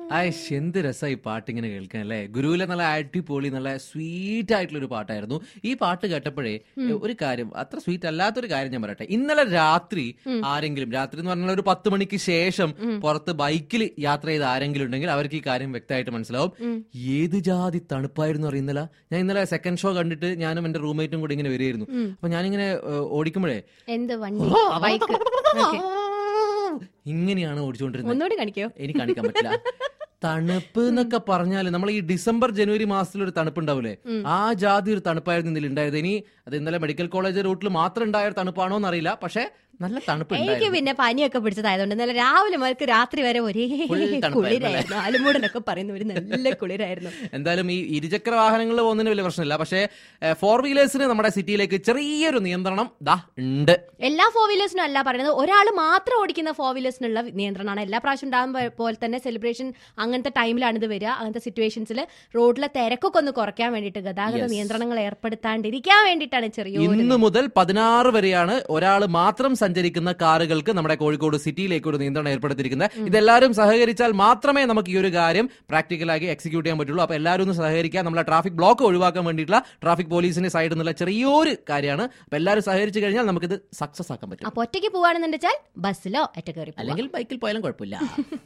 ആയിഷ് എന്ത് രസമായി പാട്ട് ഇങ്ങനെ കേൾക്കാൻ അല്ലേ ഗുരുവിലെ നല്ല അടിപൊളി നല്ല സ്വീറ്റ് ആയിട്ടുള്ള ഒരു പാട്ടായിരുന്നു ഈ പാട്ട് കേട്ടപ്പോഴേ ഒരു കാര്യം അത്ര സ്വീറ്റ് അല്ലാത്തൊരു കാര്യം ഞാൻ പറയട്ടെ ഇന്നലെ രാത്രി ആരെങ്കിലും രാത്രി എന്ന് പറഞ്ഞാൽ ഒരു പത്ത് മണിക്ക് ശേഷം പുറത്ത് ബൈക്കിൽ യാത്ര ചെയ്ത ആരെങ്കിലും ഉണ്ടെങ്കിൽ അവർക്ക് ഈ കാര്യം വ്യക്തമായിട്ട് മനസ്സിലാവും ഏത് ജാതി തണുപ്പായിരുന്നു അറിയുന്നില്ല ഞാൻ ഇന്നലെ സെക്കൻഡ് ഷോ കണ്ടിട്ട് ഞാനും എന്റെ റൂംമേറ്റും കൂടി ഇങ്ങനെ വരികയായിരുന്നു അപ്പൊ ഞാനിങ്ങനെ ഏഹ്, ഓടിക്കുമ്പോഴേ എന്ത് വണ്ടി ബൈക്ക് ഓക്കേ. ഇങ്ങനെയാണ് ഓടിച്ചുകൊണ്ടിരുന്നത് ഒന്നുകൂടി കാണിക്കോ എനിക്ക് കാണിക്കാൻ പറ്റില്ല തണുപ്പ് എന്നൊക്കെ പറഞ്ഞാല് നമ്മൾ ഈ ഡിസംബർ ജനുവരി മാസത്തിൽ ഒരു തണുപ്പ് ഉണ്ടാവൂലേ ആ ജാതി ഒരു തണുപ്പായിരുന്നു ഇതിൽ ഉണ്ടായത് ഇനി അത് ഇന്നലെ മെഡിക്കൽ കോളേജ് റൂട്ടിൽ മാത്രം ഉണ്ടായ ഒരു തണുപ്പാണോ എന്നറിയില്ല പക്ഷെ നല്ല തണുപ്പ് എനിക്ക് ഉണ്ടായിരുന്നു പിന്നെ പനിയൊക്കെ പിടിച്ചതായതുകൊണ്ട് ഇന്നലെ രാവിലെ മുതൽക്ക് രാത്രി വരെ ഒരേ Full തണുപ്പായിരുന്നു കുളിരായിരുന്നു ആലുമൂടനൊക്കെ പറയുന്ന ഒരു നല്ല കുളിരായിരുന്നു എന്തായാലും ഈ ഇരുചക്ര വാഹനങ്ങളിൽ പോകുന്നതിന് വലിയ പ്രശ്നമില്ല പക്ഷേ ഫോർ വീലേഴ്സിന് നമ്മുടെ സിറ്റിയിലേക്ക് ചെറിയൊരു നിയന്ത്രണം ദാ ഉണ്ട് എല്ലാ ഫോർ വീലേഴ്സിനും അല്ല പറയുന്നത് ഒരാൾ മാത്രം ഓടിക്കുന്ന ഫോർ വീലേഴ്സിനുള്ള നിയന്ത്രണമാണ് എല്ലാ പ്രാവശ്യം ഉണ്ടാകും പോലെ തന്നെ സെലിബ്രേഷൻ അങ്ങനത്തെ ടൈമിലാണ് ഇത് വരിക അങ്ങനത്തെ സിറ്റുവേഷൻസിൽ റോഡിലെ തിരക്കൊക്കെ ഒന്ന് കുറയ്ക്കാൻ വേണ്ടിയിട്ട് ഗതാഗത Yes. നിയന്ത്രണങ്ങൾ ഏർപ്പെടുത്താണ്ടിരിക്കാൻ വേണ്ടിയിട്ടാണ് ചെറിയ ഇന്ന് മുതൽ പതിനാറ് വരെയാണ് ഒരാൾ മാത്രം സഞ്ചരിക്കുന്ന കാറുകൾക്ക് നമ്മുടെ കോഴിക്കോട് സിറ്റിയിലേക്ക് ഒരു നിയന്ത്രണം ഏർപ്പെടുത്തിയിരിക്കുന്നത് ഇതെല്ലാവരും സഹകരിച്ചാൽ മാത്രമേ നമുക്ക് ഈ ഒരു കാര്യം പ്രാക്ടിക്കലാക്കി എക്സിക്യൂട്ട് ചെയ്യാൻ പറ്റുള്ളൂ അപ്പൊ എല്ലാവരും ഒന്ന് സഹകരിക്കുക നമ്മളെ ട്രാഫിക് ബ്ലോക്ക് ഒഴിവാക്കാൻ വേണ്ടിയിട്ടുള്ള ട്രാഫിക് പോലീസിന്റെ സൈഡിൽ നിന്നുള്ള ചെറിയൊരു കാര്യമാണ് അപ്പൊ എല്ലാവരും സഹകരിച്ചു കഴിഞ്ഞാൽ നമുക്കിത് സക്സസ് ആക്കാൻ പറ്റും അപ്പൊ ഒറ്റയ്ക്ക് പോവാണെന്നുണ്ടെച്ചാൽ ബസ്സിലോ ഒറ്റ കയറി പോവാം. അല്ലെങ്കിൽ ബൈക്കിൽ പോയാലും കുഴപ്പമില്ല